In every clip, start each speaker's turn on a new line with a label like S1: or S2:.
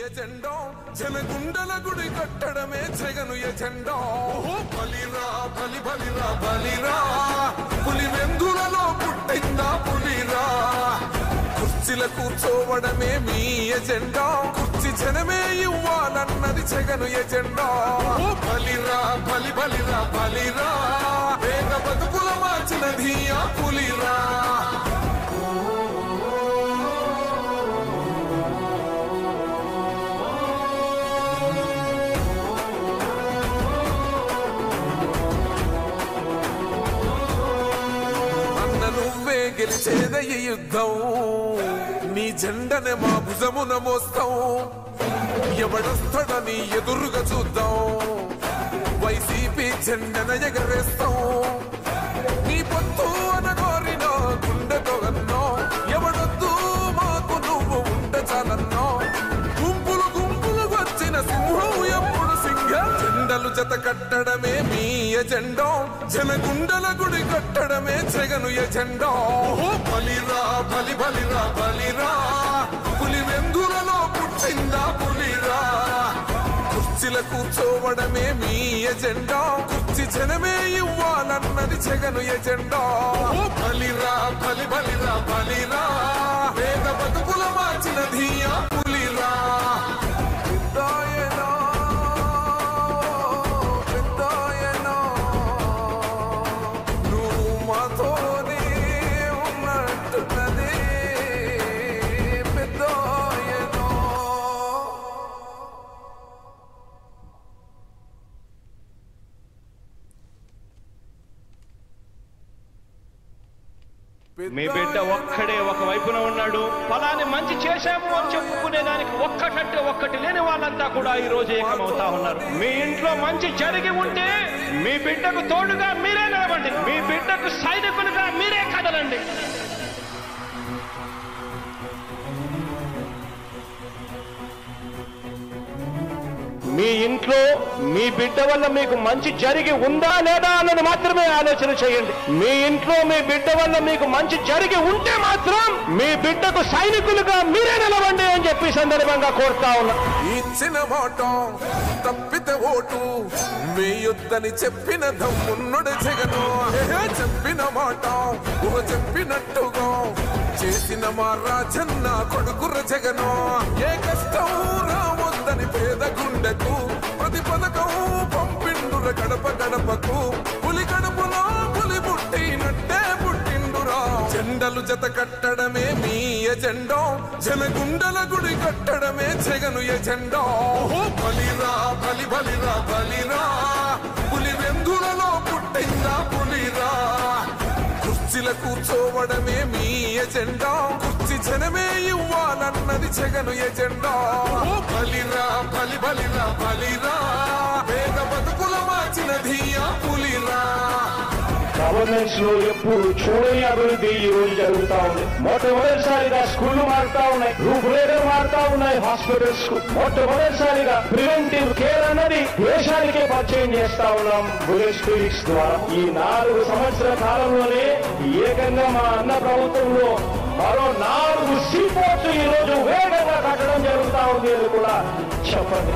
S1: Agenda జనగుండల గుడి కట్టడమే Jagan agenda ఓహో బలిరా బలి బలిరా బలిరా పులి వెందులలో పుట్టిందా పులిరా కుర్చీల కూర్చోవడమే మీ ఎజెండా కుర్చీ జనమే ఇవ్వాలన్నది జగను ఎజెండా ఓ బలిరా బలి బలిరా బలిరా వేగ బతుకుల మార్చినది ఆ పులిరా అన్న నువ్వే గెలిచేద ఈ యుద్ధం నీ జెండనే మా భుజమున మోస్తాం ఎవడొస్తాడని ఎదురుగా చూద్దాం వైసీపీ జెండన ఎగరేస్తాం నీ పొత్తు అనగోరిన గుండెతో అన్నో ఎవడొద్దు మాకు నువ్వు ఉండ చాలన్నో గుంపులు గుంపులు వచ్చిన సింహం ఎప్పుడు సింహ జెండలు జత కట్టడమే మీ ఎజెండా జనగుండల గుడి కట్టడమే జగను ఎజెండా ఓహో బలిరా బలి బలిరా బలిరా పులి వెందులలో పుట్టిందా పులిరా కుర్చీల కూర్చోవడమే మీ ఎజెండా కుర్చీ జనమే ఇవ్వాలన్నది జగను ఎజెండా ఓ బలిరా బలి బలిరా బలిరా వేద బతుకుల మార్చినది ఆ పులిరా పెద్దాయనా, పెద్దాయనా, నువ్వు మాతోనే ఉన్నట్టున్నదే పెద్దాయనా.
S2: మీ బిడ్డ ఒక్కడే ఒక వైపున ఉన్నాడు ఫలాన్ని మంచి చేశాము అని చెప్పుకునే దానికి ఒక్కటంటే ఒక్కటి లేని వాళ్ళంతా కూడా ఈ రోజు ఏకమవుతా ఉన్నారు మీ ఇంట్లో మంచి జరిగి ఉంటే మీ బిడ్డకు తోడుగా మీరే నిలబండి మీ బిడ్డకు సైనికులుగా మీరే కదలండి మీ ఇంట్లో మీ బిడ్డ వల్ల మీకు మంచి జరిగి ఉందా లేదా అన్నది మాత్రమే ఆలోచన చేయండి మీ ఇంట్లో మీ బిడ్డ వల్ల మీకు మంచి జరిగి ఉంటే మాత్రం మీ బిడ్డకు సైనికులుగా మీరే నిలవండి అని చెప్పి ఈ సందర్భంగా కోరుతా ఉన్నా
S1: ఇచ్చిన మాట తప్పితే ఓటు వేయొద్దని చెప్పిన దమ్మున్నడు జగను ఏహే చెప్పిన మాట ఊహ చెప్పినట్టుగా చేసిన మా రాజన్న కొడుకుర జగను ఏ కష్టం రావద్దని పేద గుండెకు ప్రతి పథకం పంపిండుర గడప గడపకు పులి గడపలో పులి పుట్టినట్టే పుట్టిండురా జెండలు జత కట్టడమే మీ ఎజెండా జనగుండల గుడి కట్టడమే జగను ఎజెండా ఓహో బలిరా బలి బలిరా బలిరా పులి వెందులలో పుట్టిందా పులిరా కుర్చీల కూర్చోవడమే మీ ఎజెండా కుర్చీ జనమే ఇవ్వాలన్నది జగను ఎజెండా ఓ బలిరా బలి బలిరా బలిరా వేద బతుకుల మార్చినది ఆ పులిరా
S2: గవర్నెన్స్ లో ఎప్పుడు చూడని అభివృద్ధి ఈ రోజు జరుగుతా ఉంది మొట్టమొదటిసారిగా స్కూళ్లు మారుతా ఉన్నాయి రూపురేఖలు మారుతా ఉన్నాయి హాస్పిటల్స్ కు మొట్టమొదటిసారిగా ప్రివెంటివ్ కేర్ అన్నది దేశానికే పరిచయం చేస్తా ఉన్నాం బులెట్ క్లినిక్స్ ద్వారా ఈ నాలుగు సంవత్సరాల కాలంలోనే ఏకంగా మా అన్న ప్రభుత్వంలో మరో నాలుగు సీపోర్ట్స్ ఈ రోజు వేగంగా కట్టడం జరుగుతా ఉంది అని కూడా చెప్పండి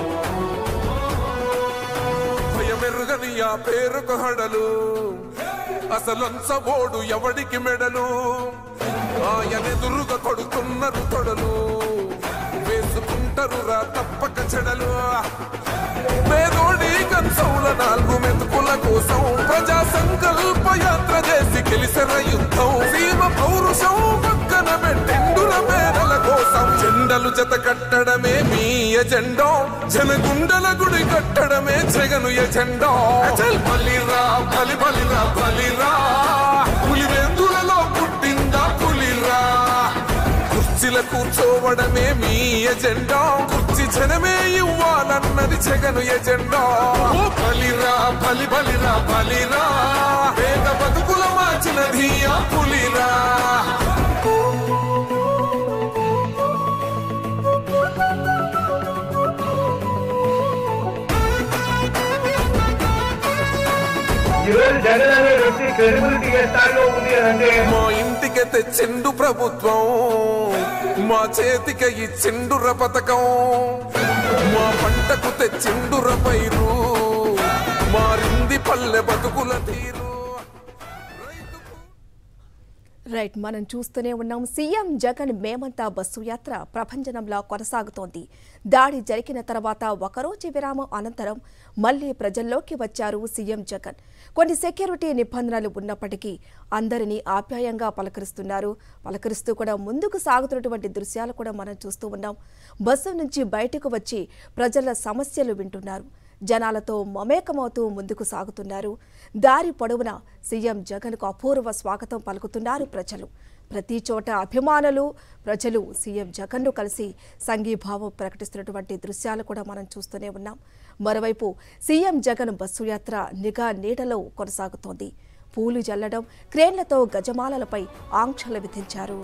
S1: భయమెరుగని ఆ పేరుకు హడలు అసలంచబోడు ఎవడికి మెడలు ఆయనెదురుగా కొడుతున్నారు తొడలు వేసుకుంటారు రా తప్పక చెడలు పేదోడి కంచౌల నాలుగు మెతుకుల కోసం ప్రజా సంకల్ప యాత్ర చేసి గెలిసిన యుద్ధం సీమ పౌరుషం పక్కన పెట్టిండుల మేడల కోసం జెండలు జత కట్టడమే మీ ఎజెండా జనగుండల గుడి కట్టడమే జగను ఎజెండా అచల్ బలిరా బలి బలిరా బలిరా పులి వెందులలో పుట్టిందా పులిరా కుర్చీల కూర్చోవడమే మీ ఎజెండా కుర్చీ జనమే ఇవ్వాలన్నది జగను ఎజెండా ఓ బలిరా బలి బలిరా బలిరా వేద బతుకుల మార్చినది ఆ పులిరా
S2: ఈరోజు జగన్ అనే వ్యక్తి క్రెడిబిలిటీ ఏ స్థాయిలో ఉంది అని అంటే
S1: మా ఇంటికి తెచ్చిండు ప్రభుత్వం మా చేతికి ఇచ్చిండుర పథకం మా పంటకు తెచ్చిండుర పైరు మారింది పల్లె బతుకుల తీరు
S3: రైట్ మనం చూస్తూనే ఉన్నాం సీఎం జగన్ మేమంతా బస్సు యాత్ర ప్రభంజనంలా కొనసాగుతోంది దాడి జరిగిన తర్వాత ఒకరోజు విరామం అనంతరం మళ్లీ ప్రజల్లోకి వచ్చారు సీఎం జగన్ కొన్ని సెక్యూరిటీ నిబంధనలు ఉన్నప్పటికీ అందరినీ ఆప్యాయంగా పలకరిస్తున్నారు పలకరిస్తూ కూడా ముందుకు సాగుతున్నటువంటి దృశ్యాలు కూడా మనం చూస్తూ ఉన్నాం బస్సు నుంచి బయటకు వచ్చి ప్రజల సమస్యలు వింటున్నారు జనాలతో మమేకమవుతూ ముందుకు సాగుతున్నారు దారి పొడవునా సీఎం జగన్కు అపూర్వ స్వాగతం పలుకుతున్నారు ప్రజలు ప్రతి చోట అభిమానులు ప్రజలు సీఎం జగన్ను కలిసి సంఘీభావం ప్రకటిస్తున్నటువంటి దృశ్యాలు కూడా మనం చూస్తూనే ఉన్నాం మరోవైపు సీఎం జగన్ బస్సు యాత్ర నిఘా నీడలో కొనసాగుతోంది పూలు జల్లడం క్రేన్లతో గజమాలలపై ఆంక్షలు విధించారు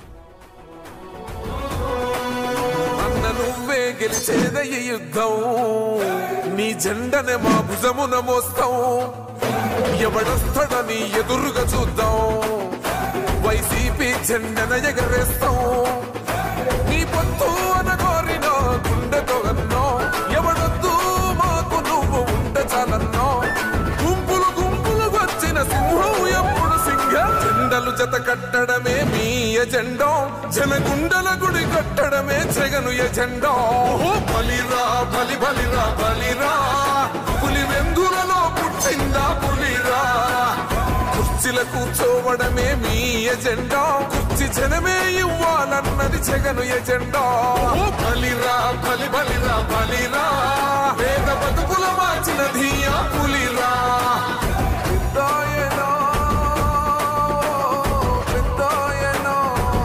S1: అన్న నువ్వే గెలిచేదయ్య యుద్ధం నీ జెండనే మా భుజమున మోస్తాం ఎవడొస్తాడని ఎదురుగా చూద్దాం వైసీపీ జెండన ఎగరేస్తాం నీ పొత్తు అనగోరిన గుండెతో అన్నో ఎవడొద్దు మాకు నువ్వు ఉండ చాలన్నో గుంపులు గుంపులు వచ్చిన సింహం ఎప్పుడు సింహ జెండలు జత కట్టడమే మీ ఎజెండో జనగుండల గుడి కట్టడమే జగను ఎజెండో ఓహో, బలిరా బలి బలిరా బలిరా పులి వెందులలో పుట్టిందా పులిరా కుర్చీల కూర్చోవడమే మీ ఎజెండా కుర్చీ జనమే ఇవ్వాలన్నది జగను ఎజెండా ఓ బలిరా బలి బలిరా బలిరా వేద బతుకుల మార్చిన ధీయా పులిరా పెద్దాయనా, పెద్దాయనా,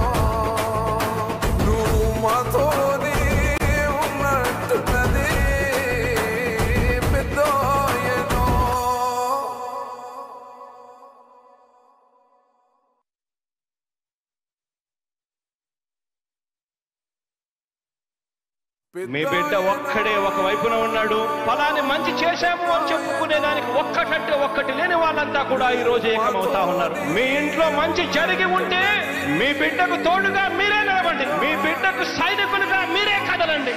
S1: నువ్వు మాతోనే ఉన్నట్టున్నదే పెద్దాయనా.
S2: మీ బిడ్డ ఒక్కడే ఒక వైపున ఉన్నాడు ఫలాన్ని మంచి చేశాము అని చెప్పుకునే దానికి ఒక్కటంటే ఒక్కటి లేని వాళ్ళంతా కూడా ఈ రోజు ఏకమవుతా ఉన్నారు మీ ఇంట్లో మంచి జరిగి ఉంటే మీ బిడ్డకు తోడుగా మీరే నిలబండి మీ బిడ్డకు సైనికులుగా మీరే కదలండి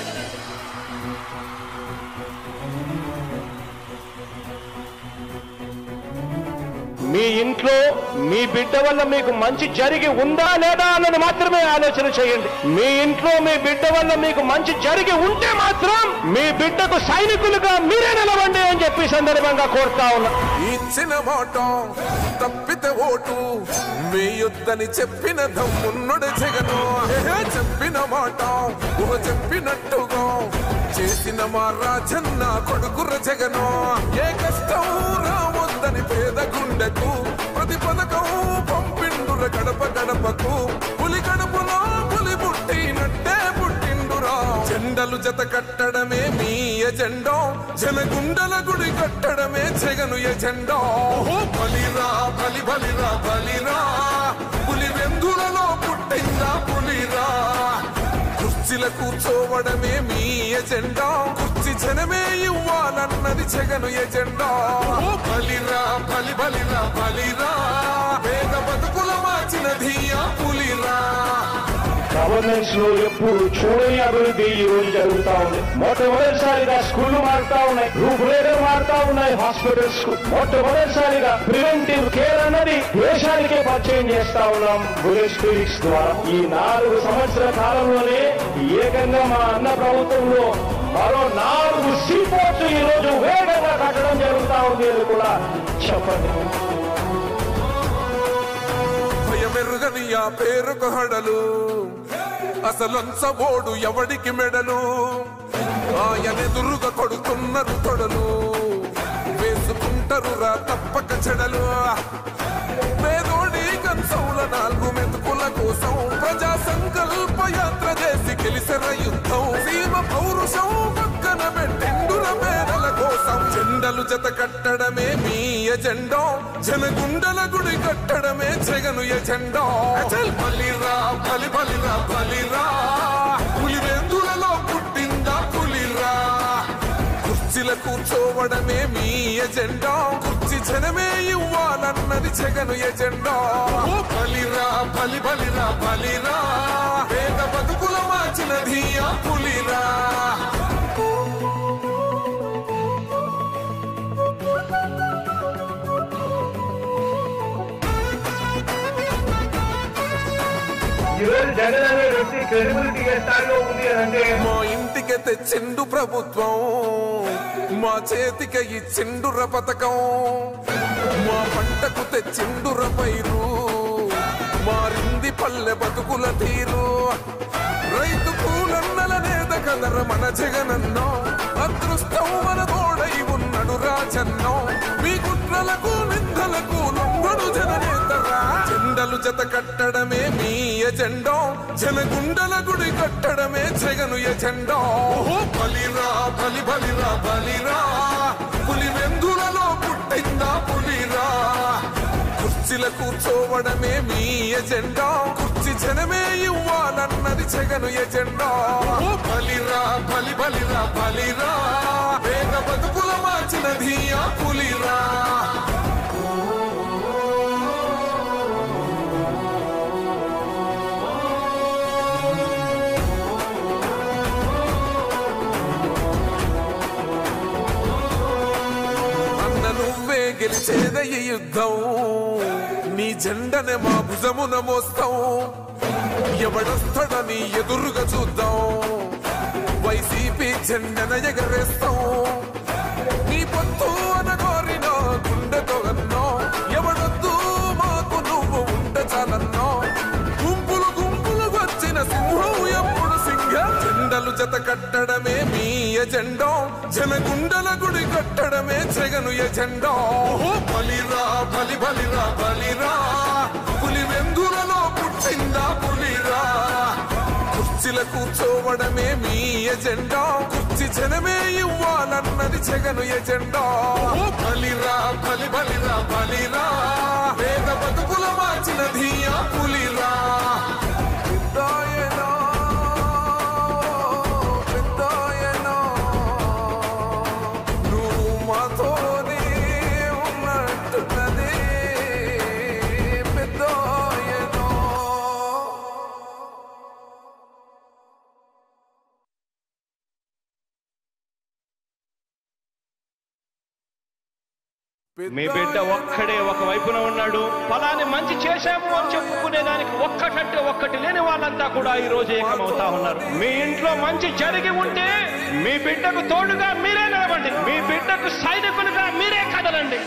S2: మీ ఇంట్లో మీ బిడ్డ వల్ల మీకు మంచి జరిగి ఉందా లేదా అన్నది మాత్రమే ఆలోచన చేయండి మీ ఇంట్లో మీ బిడ్డ వల్ల మీకు మంచి జరిగి ఉంటే మాత్రం మీ బిడ్డకు సైనికులుగా మీరే నిలవండి అని చెప్పి ఈ సందర్భంగా కోరుతా ఉన్నా
S1: ఇచ్చిన మాట తప్పితే ఓటు వేయొద్దని చెప్పిన దమ్మున్నడు జగను ఏహే, చెప్పిన మాట ఊహ చెప్పినట్టుగా చేసిన మా రాజన్న కొడుకుర జగను ఏ కష్టం రావద్దని పేద గుండెకు ప్రతి పథకం పంపిండుర గడప గడపకు పులి గడపలో పులి పుట్టినట్టే పుట్టిండురా జెండలు జత కట్టడమే మీ ఎజెండో జనగుండల గుడి కట్టడమే జగను ఎజెండో ఓహో, బలిరా బలి బలిరా బలిరా పులి వెందులలో పుట్టిందా పులిరా కుర్చీల కూర్చోవడమే మీ ఎజెండా కుర్చీ జనమే ఇవ్వాలన్నది జగను ఎజెండా ఓ బలిరా బలి బలిరా బలిరా వేద బతుకుల మార్చిన ధీయా పులిరా
S2: గవర్నెన్స్ లో ఎప్పుడు చూడని అభివృద్ధి ఈ రోజు జరుగుతా ఉంది మొట్టమొదటిసారిగా స్కూళ్లు మారుతా ఉన్నాయి రూపురేఖలు మారుతా ఉన్నాయి హాస్పిటల్స్ కు మొట్టమొదటిసారిగా ప్రివెంటివ్ కేర్ అన్నది దేశానికే పరిచయం చేస్తా ఉన్నాం బులెట్ క్లినిక్స్ ద్వారా ఈ నాలుగు సంవత్సరాల కాలంలోనే ఏకంగా మా అన్న ప్రభుత్వంలో మరో నాలుగు సీపోర్ట్స్ ఈ రోజు వేగంగా కట్టడం జరుగుతా ఉంది అని కూడా చెప్పండి
S1: భయమెరుగని ఆ పేరుకు హడలు అసలంచబోడు ఎవడికి మెడలు ఆయనెదురుగా కొడుతున్నారు తొడలు వేసుకుంటారు రా తప్పక చెడలు పేదోడి కంచంల నాలుగు మెతుకుల కోసం ప్రజా సంకల్ప యాత్ర చేసి గెలిసిన యుద్ధం సీమ పౌరుషం పక్కన పెట్టిండుల పేదల కోసం జెండలు జత కట్టడమే మీ ఎజెండో జనగుండల గుడి కట్టడమే జగను ఎజెండో అచల్ బలిరా బలి బలిరా బలిరా పులివెందులలో పుట్టిందా పులిరా కుర్చీల కూర్చోవడమే మీ ఎజెండా కుర్చీ జనమే ఇవ్వాలన్నది జగను ఎజెండా ఓ బలిరా బలి బలిరా బలిరా పేద బతుకుల మార్చినది ఆ పులిరా
S2: ఈరోజు జగన్ అనే వ్యక్తి క్రెడిబిలిటీ ఏ స్థాయిలో ఉంది అని అంటే
S1: మా ఇంటికి తెచ్చిండు ప్రభుత్వం మా చేతికి ఇచ్చిండుర పథకం మా పంటకు తెచ్చిండుర పైరు మారింది పల్లె బతుకుల తీరు రైతు పూలన్నల నేత కదర మన జగనన్నో అదృష్టం మన తోడై ఉన్నడు రాజన్నో మీ కుట్రలకు నిందలకు లొంగడు జననేతరా జెండలు జత కట్టడమే మీ ఎజెండో జనగుండల గుడి కట్టడమే జగను ఎజెండో ఓహో బలిరా బలి బలిరా బలిరా పులి వెందులలో పుట్టిందా పులిరా కుర్చీల కూర్చోవడమే మీ ఎజెండా కుర్చీ జనమే ఇవ్వాలన్నది జగను ఎజెండా ఓ బలిరా బలి బలిరా బలిరా వేగ బతుకుల మార్చినది ఆ పులిరా అన్న నువ్వే గెలిచేద ఈ యుద్ధం నీ జెండనే మా భుజమున మోస్తాం ఎవడొస్తాడని ఎదురుగా చూద్దాం వైసీపీ జెండన ఎగరేస్తాం నీ పొత్తు అనగోరిన గుండెతో అన్నో ఎవడొద్దు మాకు నువ్వు ఉండ చాలన్నో గుంపులు గుంపులు వచ్చిన సింహం ఎప్పుడు సింహ జెండలు జత కట్టడమే మీ ఎజెండో జనగుండల గుడి కట్టడమే జగను ఎజెండో ఓ బలిరా బలి బలిరా బలిరా పులి వెందులలో పుట్టిందా పులిరా కుర్చీల కూర్చోవడమే మీ ఎజెండా కుర్చీ జనమే ఇవ్వాలన్నది జగను ఎజెండా ఓ బలిరా బలి బలిరా బలిరా పేద బతుకుల మార్చినది ఆ పులిరా పెద్దాయనా, పెద్దాయనా, నువ్వు మాతోనే ఉన్నట్టున్నదే పెద్దాయనా.
S2: మీ బిడ్డ ఒక్కడే ఒక వైపున ఉన్నాడు ఫలాని మంచి చేశాము అని చెప్పుకునే దానికి ఒక్కటంటే ఒక్కటి లేని వాళ్ళంతా కూడా ఈ రోజు ఏకమవుతా ఉన్నారు మీ ఇంట్లో మంచి జరిగి ఉంటే మీ బిడ్డకు తోడుగా మీరే నిలబండి మీ బిడ్డకు సైనికులుగా మీరే కదలండి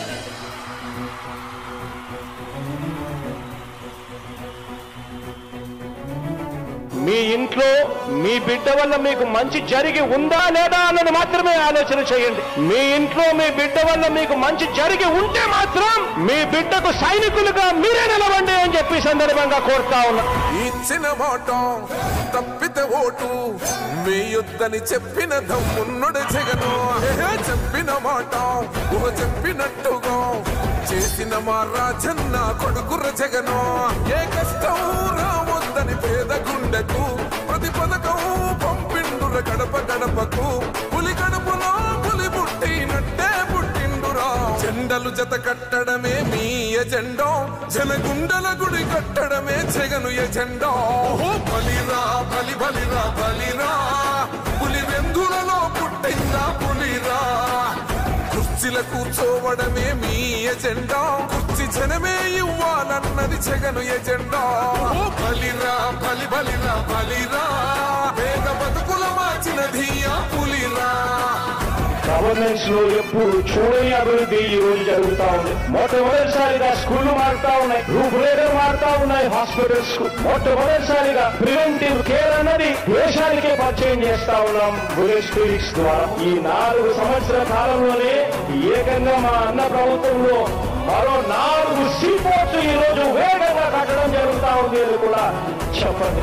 S2: మీ ఇంట్లో మీ బిడ్డ వల్ల మీకు మంచి జరిగి ఉందా లేదా అన్నది మాత్రమే ఆలోచన చేయండి మీ ఇంట్లో మీ బిడ్డ వల్ల మీకు మంచి జరిగి ఉంటే మాత్రం మీ బిడ్డకు సైనికులుగా మీరే నిలవండి అని చెప్పి ఈ సందర్భంగా కోరుతా ఉన్నా
S1: ఇచ్చిన మాట తప్పితే ఓటు వేయొద్దని చెప్పిన దమ్మున్నుడు జగను ఏహే చెప్పిన మాట ఊహ చెప్పినట్టుగా చేసిన మా రాజన్న కొడుకుర జగను ఏ కష్టం రావద్దని పేద గుండెకు ప్రతి పథకం పంపిండుర గడప గడపకు పులి గడపలో పులి పుట్టినట్టే పుట్టిండురా జెండలు జత కట్టడమే మీ ఎజెండో జనగుండల గుడి కట్టడమే జగను ఎజెండో ఓ బలిరా బలి బలిరా బలిరా పులి వెందులలో పుట్టిందా పులిరా కుర్చీల కూర్చోవడమే మీ ఎజెండా కుర్చీ జనమే ఇవ్వాలన్నది జగను ఎజెండా ఓ బలిరా బలి బలిరా బలిరా పేద బతుకుల మార్చినది ఆ పులిరా
S2: గవర్నెన్స్ లో ఎప్పుడు చూడని అభివృద్ధి ఈ రోజు జరుగుతా ఉంది మొట్టమొదటిసారిగా స్కూళ్లు మారుతా ఉన్నాయి రూపురేఖలు మారుతా ఉన్నాయి హాస్పిటల్స్ కు మొట్టమొదటిసారిగా ప్రివెంటివ్ కేర్ అన్నది దేశానికే పరిచయం చేస్తా ఉన్నాం బులెట్ క్లినిక్స్ ద్వారా ఈ నాలుగు సంవత్సరాల కాలంలోనే ఏకంగా మా అన్న ప్రభుత్వంలో మరో నాలుగు సీపోర్ట్స్ ఈ రోజు వేగంగా కట్టడం జరుగుతా ఉంది అని కూడా చెప్పండి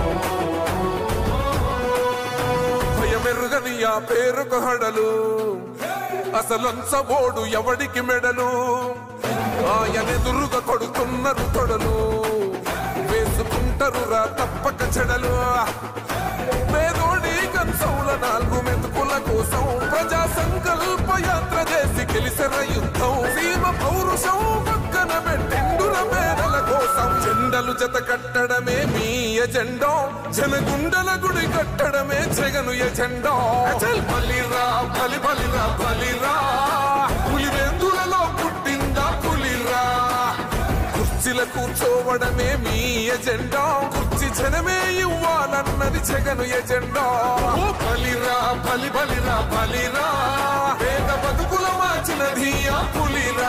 S1: భయమెరుగని ఆ పేరుకు హడలు అసలంచబోడు ఎవడికి మెడలు ఆయనెదురుగా కొడుతున్నారు తొడలు వేసుకుంటారు రా తప్పక చెడలు పేదోడి కంచౌల నాలుగు మెతుకుల కోసం ప్రజా సంకల్ప యాత్ర చేసి గెలిసిన యుద్ధం సీమ పౌరుషం పక్కన పెట్టిండుల పేదల కోసం జెండలు జత కట్టడమే మీ ఎజెండో జనగుండల గుడి కట్టడమే జగను ఎజెండో అచల్ బలిరా బలి బలిరా బలిరా పులివెందులలో పుట్టిందా పులిరా కుర్చీల కూర్చోవడమే మీ ఎజెండా కుర్చీ జనమే ఇవ్వాలన్నది జగను ఎజెండా ఓ బలిరా బలి బలిరా బలిరా పేద బతుకుల మార్చినది ఆ పులిరా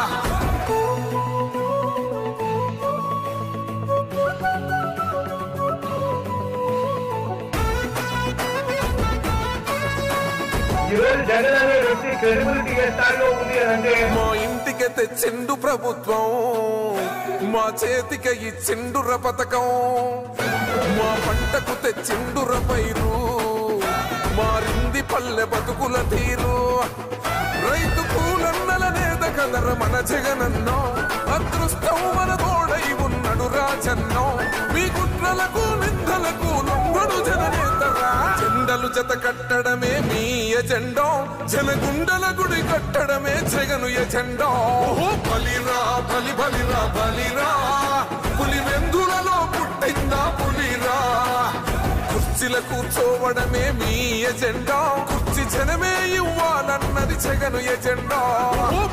S2: ఈరోజు జగన్ అనే వ్యక్తి క్రెడిబిలిటీ ఏ స్థాయిలో ఉంది అని అంటే
S1: మా ఇంటికి తెచ్చిండు ప్రభుత్వం మా చేతికి ఇచ్చిండుర పథకం మా పంటకు తెచ్చిండుర పైరు మారింది పల్లె బతుకుల తీరు రైతు కూలన్నల నేత కదర మన జగనన్నో అదృష్టం మన తోడై ఉన్నడు రాజన్నో మీ కుట్రలకు నిందలకు లొంగడు జననేతరా జెండలు జత కట్టడమే మీ ఎజెండో జనగుండల గుడి కట్టడమే జగను ఎజెండో ఓ బలిరా బలి బలిరా బలిరా పులి వెందులలో పుట్టిందా పులిరా కుర్చీల కూర్చోవడమే మీ ఎజెండా కుర్చీ జనమే ఇవ్వాలన్నది జగను ఎజెండా ఓ